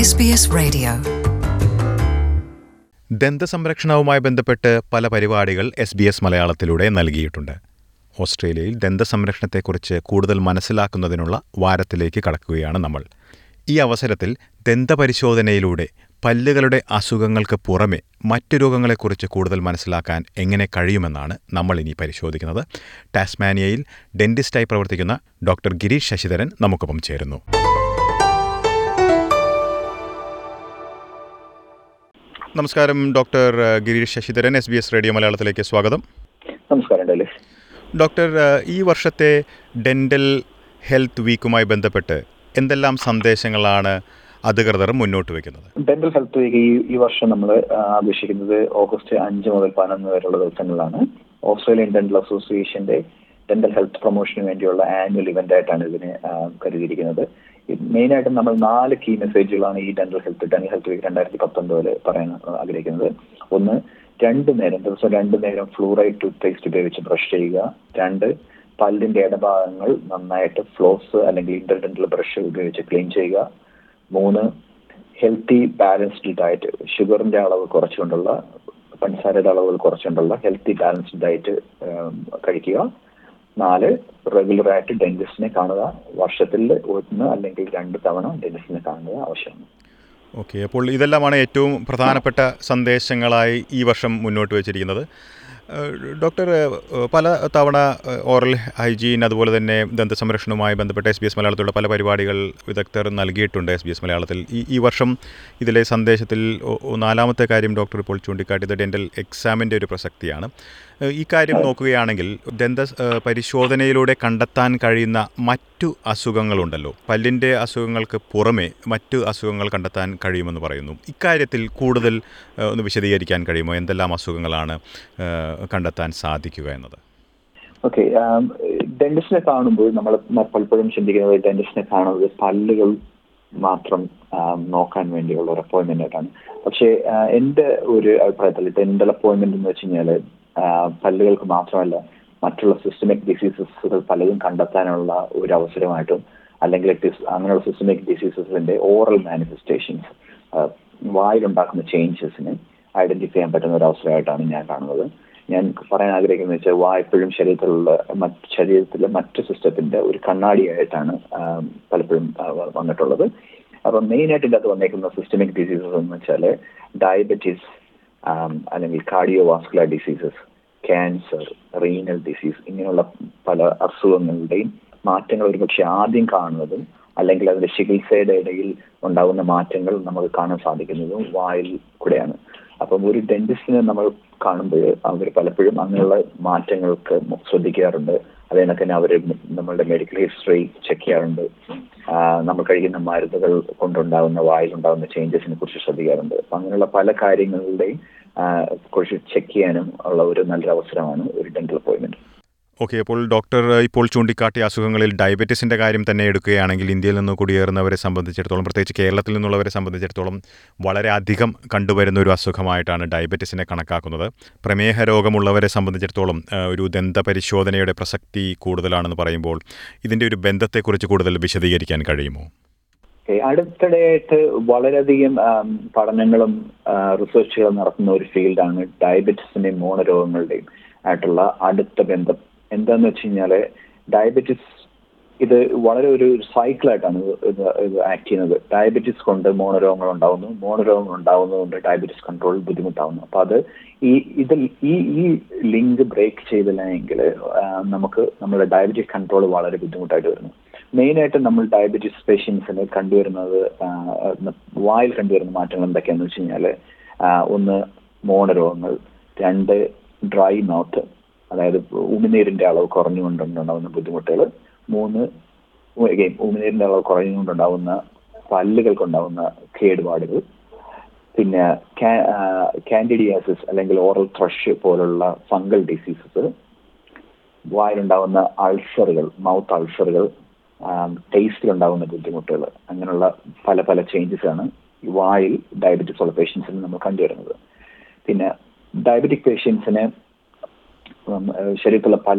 SBS Radio. ദന്തസംരക്ഷണവുമായി ബന്ധപ്പെട്ട് പല പരിപാടികൾ എസ് ബി എസ് മലയാളത്തിലൂടെ നൽകിയിട്ടുണ്ട് ഓസ്ട്രേലിയയിൽ ദന്തസംരക്ഷണത്തെക്കുറിച്ച് കൂടുതൽ മനസ്സിലാക്കുന്നതിനുള്ള വാരത്തിലേക്ക് കടക്കുകയാണ് നമ്മൾ ഈ അവസരത്തിൽ ദന്തപരിശോധനയിലൂടെ പല്ലുകളുടെ അസുഖങ്ങൾക്ക് പുറമെ മറ്റു രോഗങ്ങളെക്കുറിച്ച് കൂടുതൽ മനസ്സിലാക്കാൻ എങ്ങനെ കഴിയുമെന്നാണ് നമ്മൾ ഇനി പരിശോധിക്കുന്നത് ടാസ്മാനിയയിൽ ഡെന്റിസ്റ്റായി പ്രവർത്തിക്കുന്ന ഡോക്ടർ ഗിരീഷ് ശശിധരൻ നമുക്കൊപ്പം ചേരുന്നു നമസ്കാരം doctor Girish Sasidharan S B S radio മലയാളത്തിലേക്ക് സ്വാഗതം നമസ്കാരം ഡെലിസ് ഡോക്ടർ ഈ വർഷത്തെ ഡെൻ്റൽ ഹെൽത്ത് വീക്കുമായി ബന്ധപ്പെട്ട് എന്തെല്ലാം സന്ദേശങ്ങളാണ് അധികൃതർ മുന്നോട്ട് വയ്ക്കുന്നത് ഡെന്റൽ ഹെൽത്ത് വീക്ക് ഈ ഈ വർഷം നമ്മൾ ആഘോഷിക്കുന്നത് ഓഗസ്റ്റ് അഞ്ച് മുതൽ പതിനൊന്ന് വരെയുള്ള ദിവസങ്ങളിലാണ് ഓസ്ട്രേലിയൻ ഡെന്റൽ അസോസിയേഷന്റെ ഡെന്റൽ ഹെൽത്ത് പ്രൊമോഷന് വേണ്ടിയുള്ള ആനുവൽ ഇവന്റ് ആയിട്ടാണ് ഇതിനെ ആ, കരുതിയിരിക്കുന്നത് മെയിൻ ആയിട്ടും നമ്മൾ നാല് കീ മെസ്സേജുകളാണ് ഈ dental health dental health week രണ്ടായിരത്തി പത്തൊൻപതിൽ പറയാൻ ആഗ്രഹിക്കുന്നത് ഒന്ന് രണ്ട് നേരം ദിവസം രണ്ട് നേരം ഫ്ലൂറൈഡ് ടൂത്ത് പേസ്റ്റ് ഉപയോഗിച്ച് ബ്രഷ് ചെയ്യുക രണ്ട് പല്ലിന്റെ ഇടഭാഗങ്ങൾ നന്നായിട്ട് ഫ്ലോസ് അല്ലെങ്കിൽ ഇന്റർഡെന്റൽ ബ്രഷ് ഉപയോഗിച്ച് ക്ലീൻ ചെയ്യുക മൂന്ന് ഹെൽത്തി ബാലൻസ്ഡ് ഡയറ്റ് ഷുഗറിന്റെ അളവ് കുറച്ചുകൊണ്ടുള്ള പഞ്ചസാരയുടെ അളവുകൾ കുറച്ചുകൊണ്ടുള്ള ഹെൽത്തി ബാലൻസ്ഡ് ഡയറ്റ് കഴിക്കുക നാല് റെഗുലർ ആയിട്ട് ഡെന്റിസ്റ്റിനെ കാണുക വർഷത്തിൽ ഒന്ന് അല്ലെങ്കിൽ രണ്ട് തവണ ഡെന്റിസ്റ്റിനെ കാണുക ആവശ്യമാണ് ഓക്കെ അപ്പോൾ ഇതെല്ലാമാണ് ഏറ്റവും പ്രധാനപ്പെട്ട സന്ദേശങ്ങളായി ഈ വർഷം മുന്നോട്ട് വച്ചിരിക്കുന്നത് ഏഹ് ഡോക്ടർ ഏഹ് പല തവണ ഏഹ് ഓറൽ ഹൈജീൻ അതുപോലെ തന്നെ ദന്തസംരക്ഷണവുമായി ബന്ധപ്പെട്ട എസ് ബി എസ് മലയാളത്തിലുള്ള പല പരിപാടികൾ വിദഗ്ധർ നൽകിയിട്ടുണ്ട് എസ് ബി എസ് മലയാളത്തിൽ ഈ ഈ വർഷം ഇതിലെ സന്ദേശത്തിൽ ഒ- ഒ- നാലാമത്തെ കാര്യം ഡോക്ടർ ഇപ്പോൾ ചൂണ്ടിക്കാട്ടിയത് ഡെൻ്റൽ എക്സാമിൻ്റെ ഒരു പ്രസക്തിയാണ് ഏഹ് ഈ കാര്യം നോക്കുകയാണെങ്കിൽ ദന്ത ഏഹ് പരിശോധനയിലൂടെ കണ്ടെത്താൻ കഴിയുന്ന മറ്റു അസുഖങ്ങളുണ്ടല്ലോ പല്ലിൻ്റെ അസുഖങ്ങൾക്ക് പുറമെ മറ്റു അസുഖങ്ങൾ കണ്ടെത്താൻ കഴിയുമെന്ന് പറയുന്നു ഇക്കാര്യത്തിൽ കൂടുതൽ ഏഹ് ഒന്ന് വിശദീകരിക്കാൻ കഴിയുമോ എന്തെല്ലാം അസുഖങ്ങളാണ് ഏഹ് കണ്ടെത്താൻ സാധിക്കുക എന്നത് ഓക്കെ ഡെന്റിസ്റ്റിനെ കാണുമ്പോൾ നമ്മൾ പലപ്പോഴും ചിന്തിക്കുന്നത് ഡെന്റിസ്റ്റിനെ കാണുന്നത് പല്ലുകൾ മാത്രം ആം, നോക്കാൻ വേണ്ടിയുള്ള ഒരു അപ്പോയിന്റ്മെന്റ് ആയിട്ടാണ് പക്ഷേ ആ, എന്റെ ഒരു അഭിപ്രായത്തിൽ ഡെന്റൽ അപ്പോയിന്റ്മെന്റ് എന്ന് വെച്ച് കഴിഞ്ഞാല് ആ, പല്ലുകൾക്ക് മാത്രമല്ല മറ്റുള്ള സിസ്റ്റമിക് ഡിസീസസുകൾ പലതും കണ്ടെത്താനുള്ള ഒരു അവസരമായിട്ടും അല്ലെങ്കിൽ ഡിസ്- അങ്ങനെയുള്ള സിസ്റ്റമിക് ഡിസീസസിന്റെ ഓറൽ മാനിഫെസ്റ്റേഷൻസ് വായിലുണ്ടാക്കുന്ന ചേഞ്ചസിനെ ഐഡന്റിഫൈ ചെയ്യാൻ പറ്റുന്ന ഒരു അവസരമായിട്ടാണ് ഞാൻ കാണുന്നത് ഞാൻ പറയാൻ ആഗ്രഹിക്കുന്നത് വെച്ചാൽ വായ എപ്പോഴും ശരീരത്തിലുള്ള മറ്റ് ശരീരത്തിലെ മറ്റ് സിസ്റ്റത്തിന്റെ ഒരു കണ്ണാടിയായിട്ടാണ് ആം, പലപ്പോഴും ആ, വ- വന്നിട്ടുള്ളത് അപ്പൊ മെയിൻ ആയിട്ട് ഇതിനകത്ത് വന്നേക്കുന്ന സിസ്റ്റമിക് ഡിസീസസ് എന്ന് വെച്ചാൽ ഡയബറ്റീസ് അല്ലെങ്കിൽ cardiovascular diseases cancer renal disease ഇങ്ങനെയുള്ള പല അസുഖങ്ങളുടെയും മാറ്റങ്ങൾ ഒരുപക്ഷെ ആദ്യം കാണുന്നതും അല്ലെങ്കിൽ അതിന്റെ ചികിത്സയുടെ ഇടയിൽ ഉണ്ടാകുന്ന മാറ്റങ്ങൾ നമുക്ക് കാണാൻ സാധിക്കുന്നതും വായിൽ കൂടെയാണ് അപ്പം ഒരു ഡെന്റിസ്റ്റിനെ നമ്മൾ കാണുമ്പോൾ അവർ പലപ്പോഴും അങ്ങനെയുള്ള മാറ്റങ്ങൾക്ക് മു- ശ്രദ്ധിക്കാറുണ്ട് അതേ കണക്ക് തന്നെ അവർ നമ്മളുടെ മെഡിക്കൽ ഹിസ്റ്ററി ചെക്ക് ചെയ്യാറുണ്ട് ആ, നമ്മൾ കഴിക്കുന്ന മരുന്നുകൾ കൊണ്ടുണ്ടാകുന്ന വായിലുണ്ടാകുന്ന ചേഞ്ചസിനെ കുറിച്ച് ശ്രദ്ധിക്കാറുണ്ട് അപ്പം അങ്ങനെയുള്ള പല കാര്യങ്ങളുടെയും ആ, കുറിച്ച് ചെക്ക് ചെയ്യാനും ഉള്ള ഒരു നല്ലൊരു അവസരമാണ് ഒരു ഡെന്റൽ അപ്പോയിന്റ്മെന്റ് ഓക്കെ അപ്പോൾ ഡോക്ടർ ഇപ്പോൾ ചൂണ്ടിക്കാട്ടിയ അസുഖങ്ങളിൽ ഡയബറ്റീസിൻ്റെ കാര്യം തന്നെ എടുക്കുകയാണെങ്കിൽ ഇന്ത്യയിൽ നിന്ന് കുടിയേറുന്നവരെ സംബന്ധിച്ചിടത്തോളം പ്രത്യേകിച്ച് കേരളത്തിൽ നിന്നുള്ളവരെ സംബന്ധിച്ചിടത്തോളം വളരെ അധികം കണ്ടുവരുന്ന ഒരു അസുഖമായിട്ടാണ് ഡയബറ്റീസിനെ കണക്കാക്കുന്നത് പ്രമേഹ രോഗമുള്ളവരെ സംബന്ധിച്ചിടത്തോളം ആ, ഒരു ദന്തപരിശോധനയുടെ പ്രസക്തി കൂടുതലാണെന്ന് പറയുമ്പോൾ ഇതിൻ്റെ ഒരു ബന്ധത്തെക്കുറിച്ച് കൂടുതൽ വിശദീകരിക്കാൻ കഴിയുമോ Okay, അടുത്തിടെയായിട്ട് വളരെയധികം ആം, പഠനങ്ങളും ആ, റിസർച്ചുകളും നടത്തുന്ന ഒരു ഫീൽഡാണ് ഡയബറ്റീസിന്റെയും മോണരോഗങ്ങളുടെയും ആയിട്ടുള്ള അടുത്ത ബന്ധം എന്താന്ന് വെച്ച് കഴിഞ്ഞാല് ഡയബറ്റിസ് ഇത് വളരെ ഒരു സൈക്കിളായിട്ടാണ് ഇത് ഇത് ഇത് ആക്ട് ചെയ്യുന്നത് ഡയബറ്റിസ് കൊണ്ട് മോണരോഗങ്ങൾ ഉണ്ടാവുന്നു മോണരോഗങ്ങൾ ഉണ്ടാവുന്നതുകൊണ്ട് ഡയബറ്റിസ് കൺട്രോൾ ബുദ്ധിമുട്ടാവുന്നു അപ്പൊ അത് ഈ ഇതിൽ ഈ ഈ ലിങ്ക് ബ്രേക്ക് ചെയ്തില്ല എങ്കിൽ നമുക്ക് നമ്മുടെ ഡയബറ്റിസ് കൺട്രോൾ വളരെ ബുദ്ധിമുട്ടായിട്ട് വരുന്നു മെയിൻ ആയിട്ട് നമ്മൾ ഡയബറ്റീസ് പേഷ്യൻസിന് കണ്ടുവരുന്നത് ആ, വായിൽ കണ്ടുവരുന്ന മാറ്റങ്ങൾ എന്തൊക്കെയാന്ന് വെച്ച് കഴിഞ്ഞാല് ആ, ഒന്ന് മോണരോഗങ്ങൾ രണ്ട് ഡ്രൈ മൗത്ത് അതായത് ഉമിനീരിന്റെ അളവ് കുറഞ്ഞുകൊണ്ടുണ്ടാവുന്ന ബുദ്ധിമുട്ടുകൾ മൂന്ന് again, ഉമിനീരിന്റെ അളവ് കുറഞ്ഞുകൊണ്ടുണ്ടാവുന്ന പല്ലുകൾക്കുണ്ടാവുന്ന കേടുപാടുകൾ പിന്നെ കാൻഡിഡിയാസിസ് അല്ലെങ്കിൽ ഓറൽ ത്രഷ് പോലുള്ള ഫംഗൽ ഡിസീസസ് വായിലുണ്ടാവുന്ന അൾസറുകൾ മൗത്ത് അൾസറുകൾ ടേസ്റ്റിലുണ്ടാകുന്ന ബുദ്ധിമുട്ടുകൾ അങ്ങനെയുള്ള പല പല ചേഞ്ചസ് ആണ് ഈ വായിൽ ഡയബറ്റിസ് ഉള്ള പേഷ്യൻസിന് നമ്മൾ കണ്ടുവരുന്നത് പിന്നെ ഡയബറ്റിക് പേഷ്യൻസിന് ഉം, ഏഹ് ശരീരത്തിലുള്ള പല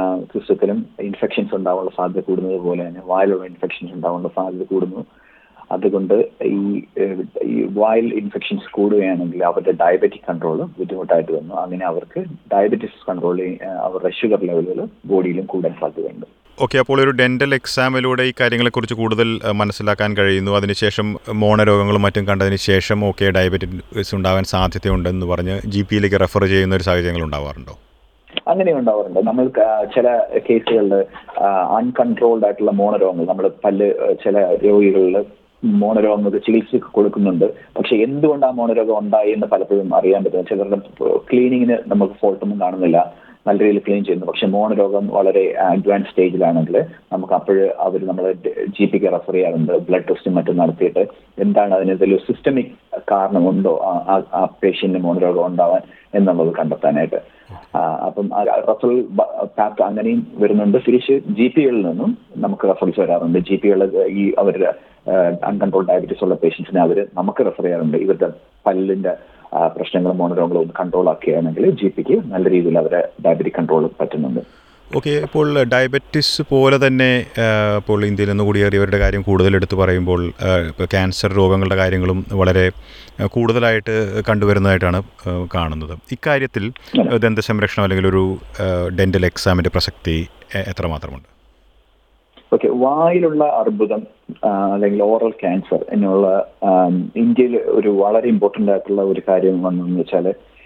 സിസ്റ്റത്തിലും ഇൻഫെക്ഷൻസ് ഉണ്ടാവാനുള്ള സാധ്യത കൂടുന്നത് പോലെ തന്നെ വായിലുള്ള ഇൻഫെക്ഷൻസ് ഉണ്ടാവാനുള്ള സാധ്യത കൂടുന്നു അതുകൊണ്ട് ഈ ഏഹ്, ഈ വൈൽ ഇൻഫെക്ഷൻസ് കൂടുകയാണെങ്കിൽ അവരുടെ ഡയബറ്റിക് കൺട്രോൾ ബുദ്ധിമുട്ടായിട്ട് വന്നു അങ്ങനെ അവർക്ക് ഡയബറ്റിസ് കൺട്രോൾ അവരുടെ ഷുഗർ ലെവലുകൾ ബോഡിയിലും കൂടാൻ സാധ്യതയുണ്ട് ഓക്കെ അപ്പോൾ ഒരു ഡെൻ്റൽ എക്സാമിലൂടെ ഈ കാര്യങ്ങളെക്കുറിച്ച് കൂടുതൽ അഹ്, മനസ്സിലാക്കാൻ കഴിയുന്നു അതിനുശേഷം മോണരോഗങ്ങളും മറ്റും കണ്ടതിന് ശേഷം ഓക്കെ ഡയബറ്റിസ് ഉണ്ടാവാൻ സാധ്യതയുണ്ടെന്ന് പറഞ്ഞ് ജി പിയിലേക്ക് റെഫർ ചെയ്യുന്ന ഒരു സാഹചര്യങ്ങൾ ഉണ്ടാവാറുണ്ടോ അങ്ങനെ ഉണ്ടാവാറുണ്ട് നമ്മൾ ക- ചില കേസുകളിൽ അൺകൺട്രോൾഡ് ആയിട്ടുള്ള മോണരോഗങ്ങൾ നമ്മൾ പല്ല് ആ, ചില രോഗികളിൽ മോണരോഗങ്ങൾക്ക് ചികിത്സ കൊടുക്കുന്നുണ്ട് പക്ഷെ എന്തുകൊണ്ട് ആ മോണരോഗം ഉണ്ടായി എന്ന് പലപ്പോഴും അറിയാൻ പറ്റും ചിലരുടെ ക്ലീനിങ്ങിന് നമുക്ക് ഫോൾട്ടൊന്നും കാണുന്നില്ല നല്ല രീതിയിൽ ക്ലീൻ ചെയ്യുന്നു പക്ഷെ മോണരോഗം വളരെ അഡ്വാൻസ് സ്റ്റേജിലാണെങ്കിൽ നമുക്ക് അപ്പോഴ് അവർ നമ്മൾ ജി പിക്ക് റെഫർ ചെയ്യാറുണ്ട് ബ്ലഡ് ടെസ്റ്റും മറ്റും നടത്തിയിട്ട് എന്താണ് അതിന് എന്തെങ്കിലും സിസ്റ്റമിക് കാരണമുണ്ടോ ആ- ആ- ആ പേഷ്യന്റിന് മോണരോഗം ഉണ്ടാവാൻ എന്നുള്ളത് കണ്ടെത്താനായിട്ട് ആ, അപ്പം റഫറൽ പാത്ത് അങ്ങനെയും വരുന്നുണ്ട് തിരിച്ച് ജി പികളിൽ നിന്നും നമുക്ക് റഫറൽസ് വരാറുണ്ട് ജി പികൾ ഈ അവരുടെ അൺകൺട്രോൾ ഡയബറ്റീസ് ഉള്ള പേഷ്യൻസിനെ അവർ നമുക്ക് റെഫർ ചെയ്യാറുണ്ട് ഇവരുടെ പല്ലിന്റെ ആ, പ്രശ്നങ്ങളും മോണരോഗങ്ങളും ഒന്ന് കൺട്രോൾ ആക്കുകയാണെങ്കിൽ ജി പിക്ക് നല്ല രീതിയിൽ അവരെ ഡയബറ്റിക് കൺട്രോൾ പറ്റുന്നുണ്ട് ഓക്കെ ഇപ്പോൾ ഡയബറ്റിസ് പോലെ തന്നെ ആ, ഇപ്പോൾ ഇന്ത്യയിൽ നിന്ന് കുടിയേറിയവരുടെ കാര്യം കൂടുതൽ എടുത്തു പറയുമ്പോൾ ആ, ഇപ്പോൾ ക്യാൻസർ രോഗങ്ങളുടെ കാര്യങ്ങളും വളരെ ആ, കൂടുതലായിട്ട് കണ്ടുവരുന്നതായിട്ടാണ് ആ, കാണുന്നത് ഇക്കാര്യത്തിൽ ആ, ദന്ത സംരക്ഷണം അല്ലെങ്കിൽ ഒരു ഡെൻ്റൽ എക്സാമിൻ്റെ പ്രസക്തി എ- എത്രമാത്രമുണ്ട് ഓക്കെ വായിലുള്ള അർബുദം ആ, അല്ലെങ്കിൽ ഓറൽ ക്യാൻസർ എന്നുള്ള ആം, ഇന്ത്യയിൽ ഒരു വളരെ ഇമ്പോർട്ടൻ്റ് ആയിട്ടുള്ള ഒരു കാര്യം വന്നതെന്ന് വെച്ചാൽ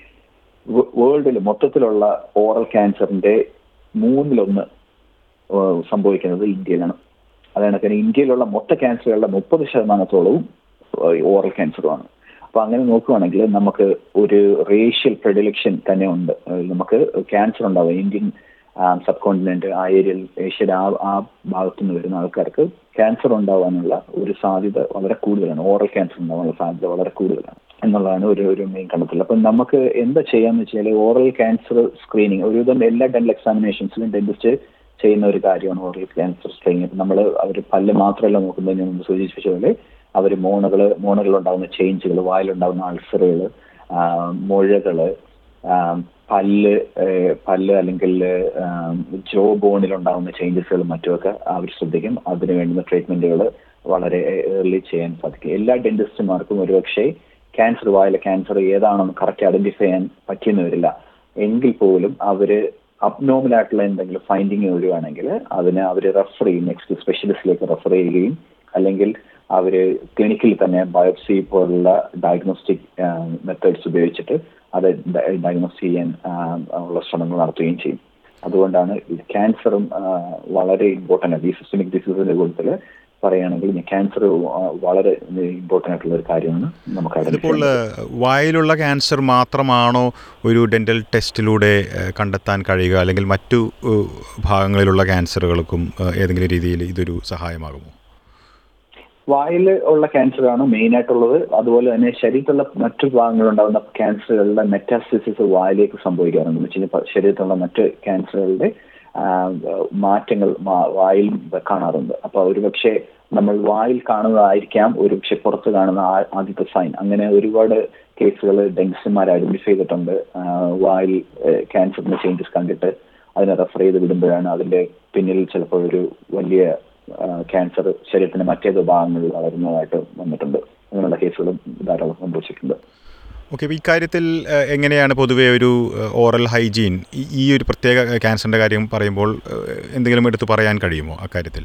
വേൾഡിൽ മൊത്തത്തിലുള്ള ഓറൽ ക്യാൻസറിന്റെ മൂന്നിലൊന്ന് ആ, സംഭവിക്കുന്നത് ഇന്ത്യയിലാണ് അതാണ് കാരണം ഇന്ത്യയിലുള്ള മൊത്ത ക്യാൻസറുകളുടെ മുപ്പത് ശതമാനത്തോളവും ഓറൽ ക്യാൻസറുമാണ് അപ്പൊ അങ്ങനെ നോക്കുവാണെങ്കിൽ നമുക്ക് ഒരു റേഷ്യൽ പ്രെഡിലക്ഷൻ തന്നെ ഉണ്ട് ആ, നമുക്ക് ക്യാൻസർ ഉണ്ടാവും ഇന്ത്യൻ സബ് കോണ്ടിനെന്റ് ആ ഏരിയയിൽ ഏഷ്യയുടെ ആ ആ ഭാഗത്തു നിന്ന് വരുന്ന ആൾക്കാർക്ക് ക്യാൻസർ ഉണ്ടാവാനുള്ള ഒരു സാധ്യത വളരെ കൂടുതലാണ് ഓറൽ ക്യാൻസർ ഉണ്ടാവാനുള്ള സാധ്യത വളരെ കൂടുതലാണ് എന്നുള്ളതാണ് ഒരു ഒരു മെയിൻ കണ്ടെത്തൽ അപ്പം നമുക്ക് എന്താ ചെയ്യാന്ന് വെച്ചാൽ ഓറൽ ക്യാൻസർ സ്ക്രീനിങ് ഒരുവിധം എല്ലാ ഡെന്റൽ എക്സാമിനേഷൻസിലും ഡെന്റിസ്റ്റ് ചെയ്യുന്ന ഒരു കാര്യമാണ് ഓറൽ ക്യാൻസർ സ്ക്രീനിങ് അപ്പം നമ്മൾ അവർ പല്ല് മാത്രമല്ല നോക്കുന്നത് ഞാൻ മുമ്പ് സൂചിപ്പിച്ച പോലെ അവർ മോണുകൾ മോണുകൾ ഉണ്ടാകുന്ന ചേഞ്ചുകൾ വായിലുണ്ടാകുന്ന അൾസറുകൾ മുഴകൾ പല്ല് ഏഹ് പല്ല് അല്ലെങ്കിൽ ജോ ബോണിൽ ഉണ്ടാകുന്ന ചേഞ്ചസുകളും മറ്റുമൊക്കെ അവർ ശ്രദ്ധിക്കും അതിന് വേണ്ടുന്ന ട്രീറ്റ്മെന്റുകൾ വളരെ ഏർലി ചെയ്യാൻ സാധിക്കും എല്ലാ ഡെന്റിസ്റ്റുമാർക്കും ഒരുപക്ഷെ ക്യാൻസർ വായിലെ ക്യാൻസർ ഏതാണെന്ന് കറക്റ്റ് ഐഡന്റിഫൈ ചെയ്യാൻ പറ്റിയെന്ന് വരില്ല എങ്കിൽ പോലും അവര് അബ്നോമൽ ആയിട്ടുള്ള എന്തെങ്കിലും ഫൈൻഡിങ് വരുവാണെങ്കിൽ അതിനെ അവർ റെഫർ ചെയ്യും നെക്സ്റ്റ് സ്പെഷ്യലിസ്റ്റിലേക്ക് റെഫർ ചെയ്യുകയും അല്ലെങ്കിൽ അവര് ക്ലിനിക്കിൽ തന്നെ ബയോപ്സി പോലുള്ള ഡയഗ്നോസ്റ്റിക് മെത്തേഡ്സ് ഉപയോഗിച്ചിട്ട് അത് ഡയഗ്നോസ് ചെയ്യാൻ ആ, ഉള്ള ശ്രമങ്ങൾ നടത്തുകയും ചെയ്യും അതുകൊണ്ടാണ് ക്യാൻസറും വളരെ ഇമ്പോർട്ടൻ്റ് ആണ് ഈ സിസ്റ്റമിക് ഡിസീസിന്റെ കൂട്ടത്തിൽ പറയുകയാണെങ്കിൽ ക്യാൻസർ വളരെ ഇമ്പോർട്ടൻ്റ് ആയിട്ടുള്ള ഒരു കാര്യമാണ് നമുക്ക് ഇതിപ്പോൾ identify ആ, വായിലുള്ള ക്യാൻസർ മാത്രമാണോ ഒരു ഡെൻ്റൽ ടെസ്റ്റിലൂടെ ആ, കണ്ടെത്താൻ കഴിയുക അല്ലെങ്കിൽ മറ്റു ആ, ഭാഗങ്ങളിലുള്ള ക്യാൻസറുകൾക്കും ആ, ഏതെങ്കിലും രീതിയിൽ ഇതൊരു സഹായമാകുമോ വായിൽ ഉള്ള ക്യാൻസർ ആണ് മെയിൻ ആയിട്ടുള്ളത് അതുപോലെ തന്നെ ശരീരത്തിലുള്ള മറ്റു ഭാഗങ്ങളുണ്ടാകുന്ന ക്യാൻസറുകളുടെ മെറ്റാസിസ് വായിലേക്ക് സംഭവിക്കാറുണ്ട് എന്ന് വെച്ച് കഴിഞ്ഞാൽ ശരീരത്തിലുള്ള മറ്റ് ക്യാൻസറുകളുടെ ആ, മാറ്റങ്ങൾ മാ- വായിൽ കാണാറുണ്ട് അപ്പൊ ഒരുപക്ഷെ നമ്മൾ വായിൽ കാണുന്നതായിരിക്കാം ഒരുപക്ഷെ പുറത്ത് കാണുന്ന ആ- ആദ്യത്തെ സൈൻ അങ്ങനെ ഒരുപാട് കേസുകൾ ഡെൻസിമാർ ഐഡന്റിഫൈ ചെയ്തിട്ടുണ്ട് ആ, വായിൽ ക്യാൻസറിന്റെ ചേഞ്ചസ് കണ്ടിട്ട് അതിനെ റെഫർ ചെയ്ത് വിടുമ്പോഴാണ് അതിന്റെ പിന്നിൽ ചിലപ്പോൾ ഒരു വലിയ ക്യാൻസർ ശരീരത്തിന്റെ മറ്റേത് ഭാഗങ്ങളിൽ വളരുന്നതായിട്ട് വന്നിട്ടുണ്ട് അങ്ങനെയുള്ള കേസുകളും ധാരാളം സംഭവിച്ചിട്ടുണ്ട് ഓക്കെ അപ്പോൾ ഇക്കാര്യത്തിൽ ആ, എങ്ങനെയാണ് പൊതുവേ ഒരു ആ, ഓറൽ ഹൈജീൻ ഈ- ഈ ഒരു പ്രത്യേക ക്യാൻസറിൻ്റെ കാര്യം പറയുമ്പോൾ ആ, എന്തെങ്കിലും എടുത്തു പറയാൻ കഴിയുമോ അക്കാര്യത്തിൽ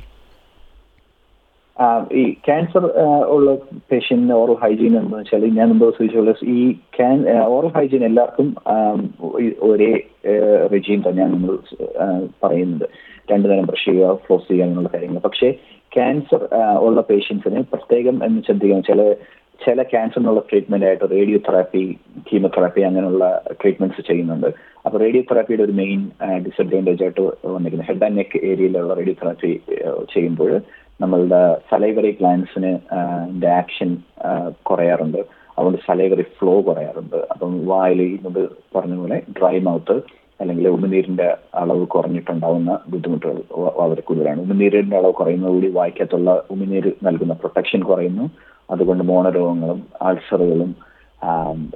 ആ, ഈ ക്യാൻസർ ഉള്ള പേഷ്യന്റിന് ഓറൽ ഹൈജീൻ എന്ന് വെച്ചാൽ ഞാൻ മുമ്പ് സൂചിച്ചുള്ള ഈ ക്യാൻ ഓറൽ ഹൈജീൻ എല്ലാവർക്കും ആ, ഈ ഒരേ റെജീം തന്നെയാണ് നമ്മൾ ആ, പറയുന്നത് രണ്ടു നേരം ബ്രഷ് ചെയ്യുക ഫ്ലോസ് ചെയ്യുക എന്നുള്ള കാര്യങ്ങൾ പക്ഷേ ക്യാൻസർ ഉള്ള പേഷ്യൻസിന് പ്രത്യേകം എന്ന് ശ്രദ്ധിക്കണം ചില ചില ക്യാൻസറിനുള്ള ട്രീറ്റ്മെന്റ് ആയിട്ട് റേഡിയോ തെറാപ്പി കീമോതെറാപ്പി അങ്ങനെയുള്ള ട്രീറ്റ്മെന്റ്സ് ചെയ്യുന്നുണ്ട് അപ്പൊ റേഡിയോ തെറാപ്പിയുടെ ഒരു മെയിൻ ഡിസഡ്വാൻറ്റേജ് ആയിട്ട് വന്നിരിക്കുന്നത് ഹെഡ് ആൻഡ് നെക്ക് ഏരിയയിലുള്ള റേഡിയോ തെറാപ്പി ചെയ്യുമ്പോൾ നമ്മളുടെ സലൈവറി ഗ്ലാൻസിന് ആക്ഷൻ കുറയാറുണ്ട് അതുകൊണ്ട് സലൈവറി ഫ്ലോ കുറയാറുണ്ട് അപ്പം വായിൽ മുമ്പ് പറഞ്ഞ പോലെ ഡ്രൈ മൗത്ത് അല്ലെങ്കിൽ ഉമിനീരിന്റെ അളവ് കുറഞ്ഞിട്ടുണ്ടാവുന്ന ബുദ്ധിമുട്ടുകൾ വ- വളരെ കൂടുതലാണ് ഉമിനീരിന്റെ അളവ് കുറയുന്നതുകൂടി വായിക്കത്തുള്ള ഉമിനീര് നൽകുന്ന പ്രൊട്ടക്ഷൻ കുറയുന്നു അതുകൊണ്ട് മോണരോഗങ്ങളും അൾസറുകളും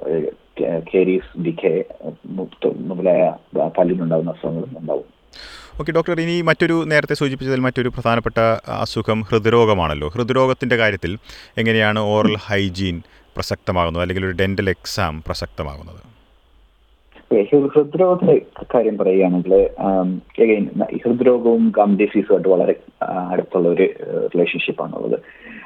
കേരീസ് ഡിക്കെ മുതലായ പല്ലിനുണ്ടാകുന്ന അസുഖങ്ങളും ഉണ്ടാവും ഓക്കെ ഡോക്ടർ ഇനി മറ്റൊരു നേരത്തെ സൂചിപ്പിച്ചതിൽ മറ്റൊരു പ്രധാനപ്പെട്ട അസുഖം ഹൃദ്രോഗമാണല്ലോ ഹൃദ്രോഗത്തിൻ്റെ കാര്യത്തിൽ എങ്ങനെയാണ് ഓറൽ ഹൈജീൻ പ്രസക്തമാകുന്നത് അല്ലെങ്കിൽ ഒരു ഡെൻ്റൽ എക്സാം പ്രസക്തമാകുന്നത് ഹൃദ്രോഗത്തിന്റെ കാര്യം പറയുകയാണെങ്കിൽ അഗൈൻ ഹൃദ്രോഗവും ഗം ഡിസീസുമായിട്ട് വളരെ അടുത്തുള്ള ഒരു റിലേഷൻഷിപ്പ് ആണുള്ളത്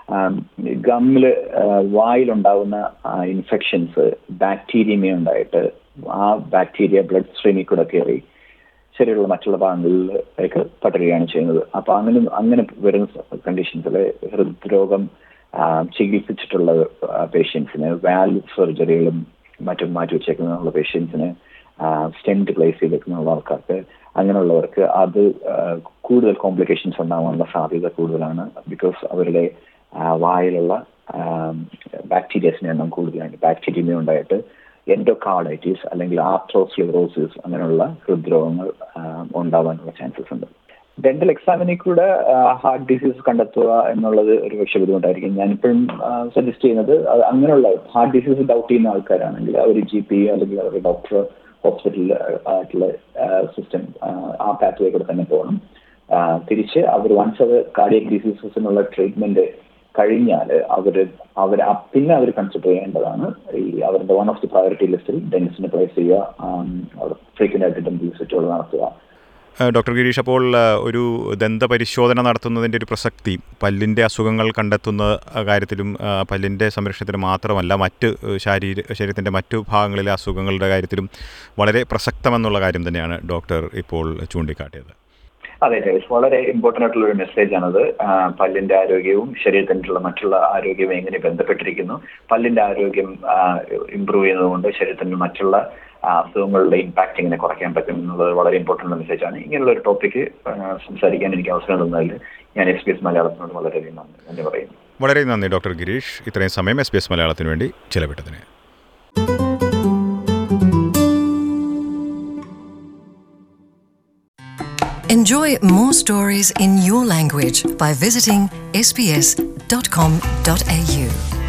ഗമ്മില് വായിലുണ്ടാകുന്ന ഇൻഫെക്ഷൻസ് ബാക്ടീരിയമേ ഉണ്ടായിട്ട് ആ ബാക്ടീരിയ ബ്ലഡ് സ്ട്രീമിൽ കൂടെ കയറി ശരീരമുള്ള മറ്റുള്ള ഭാഗങ്ങളിലേക്ക് പടരുകയാണ് ചെയ്യുന്നത് അപ്പൊ അങ്ങനെ അങ്ങനെ വരുന്ന കണ്ടീഷൻസിൽ ഹൃദ്രോഗം ചികിത്സിച്ചിട്ടുള്ള പേഷ്യൻസിന് വാൽവ് സർജറികളും മറ്റും മാറ്റി വെച്ചേക്കുന്ന പേഷ്യൻസിന് സ്റ്റെൻറ്റ് പ്ലേസ് ചെയ്തേക്കുന്ന ആൾക്കാർക്ക് അങ്ങനെയുള്ളവർക്ക് അത് കൂടുതൽ കോംപ്ലിക്കേഷൻസ് ഉണ്ടാകാനുള്ള സാധ്യത കൂടുതലാണ് ബിക്കോസ് അവരുടെ വായിലുള്ള ബാക്ടീരിയസിന്റെ എണ്ണം കൂടുതലാണ് ബാക്ടീരിയ ഉണ്ടായിട്ട് എൻഡോകാർഡൈറ്റിസ് അല്ലെങ്കിൽ ആർത്രോസ്ലിറോസിസ് അങ്ങനെയുള്ള ഹൃദ്രോഗങ്ങൾ ഉണ്ടാവാനുള്ള ചാൻസസ് ഉണ്ട് ഡെന്റൽ എക്സാമിനിൽ കൂടെ ഹാർട്ട് ഡിസീസ് കണ്ടെത്തുക എന്നുള്ളത് ഒരു പക്ഷേ ബുദ്ധിമുട്ടായിരിക്കും ഞാനിപ്പോഴും സജസ്റ്റ് ചെയ്യുന്നത് അങ്ങനെയുള്ള ഹാർട്ട് ഡിസീസ് ഡൗട്ട് ചെയ്യുന്ന ആൾക്കാരാണെങ്കിൽ അവർ ജി പി അല്ലെങ്കിൽ അവരുടെ ഡോക്ടർ ഹോസ്പിറ്റലിൽ ആയിട്ടുള്ള സിസ്റ്റം ആ പാത്വേ കൂടെ തന്നെ പോകണം തിരിച്ച് അവർ വൺസ് അത് കാർഡിയക് ഡിസീസസിനുള്ള ട്രീറ്റ്മെന്റ് കഴിഞ്ഞാൽ അവർ അവർ പിന്നെ അവർ കൺസിഡർ ചെയ്യേണ്ടതാണ് ഈ അവരുടെ വൺ ഓഫ് ദി പ്രയോറിറ്റി ലിസ്റ്റിൽ ഡെന്റിസ്റ്റിനെ പ്ലേസ് ചെയ്യുക അവർ ഫ്രീക്വന്റ് ആയിട്ട് ഡെന്റൽ വിസിറ്റുകൾ നടത്തുക ഡോക്ടർ ഗിരീഷ് അപ്പോൾ ഒരു ദന്തപരിശോധന നടത്തുന്നതിൻ്റെ ഒരു പ്രസക്തി പല്ലിൻ്റെ അസുഖങ്ങൾ കണ്ടെത്തുന്ന കാര്യത്തിലും പല്ലിൻ്റെ സംരക്ഷണത്തിന് മാത്രമല്ല മറ്റ് ശാരീര ശരീരത്തിൻ്റെ മറ്റു ഭാഗങ്ങളിലെ അസുഖങ്ങളുടെ കാര്യത്തിലും വളരെ പ്രസക്തമെന്നുള്ള കാര്യം തന്നെയാണ് ഡോക്ടർ ഇപ്പോൾ ചൂണ്ടിക്കാട്ടിയത് അതെ വളരെ ഇമ്പോർട്ടൻ്റ് ആയിട്ടുള്ള ഒരു മെസ്സേജ് ആണത് പല്ലിന്റെ ആരോഗ്യവും ശരീരത്തിനുള്ള മറ്റുള്ള ആരോഗ്യവും എങ്ങനെ ബന്ധപ്പെട്ടിരിക്കുന്നു പല്ലിന്റെ ആരോഗ്യം ഇമ്പ്രൂവ് ചെയ്യുന്നതുകൊണ്ട് ശരീരത്തിന് മറ്റുള്ള അസുഖങ്ങളുടെ ഇമ്പാക്ട് എങ്ങനെ കുറയ്ക്കാൻ പറ്റും എന്നുള്ളത് വളരെ ഇമ്പോർട്ടൻ്റ് മെസ്സേജ് ആണ് ഇങ്ങനെയുള്ള ഒരു ടോപ്പിക്ക് സംസാരിക്കാൻ എനിക്ക് അവസരം തന്നതിൽ ഞാൻ എസ് ബി എസ് മലയാളത്തിനോട് വളരെയധികം നന്ദി നന്ദി പറയുന്നു വളരെ നന്ദി ഡോക്ടർ ഗിരീഷ് ഇത്രയും സമയം എസ് ബി എസ് മലയാളത്തിന് വേണ്ടി ചിലവിട്ടതിന് Enjoy more stories in your language by visiting sbs.com.au.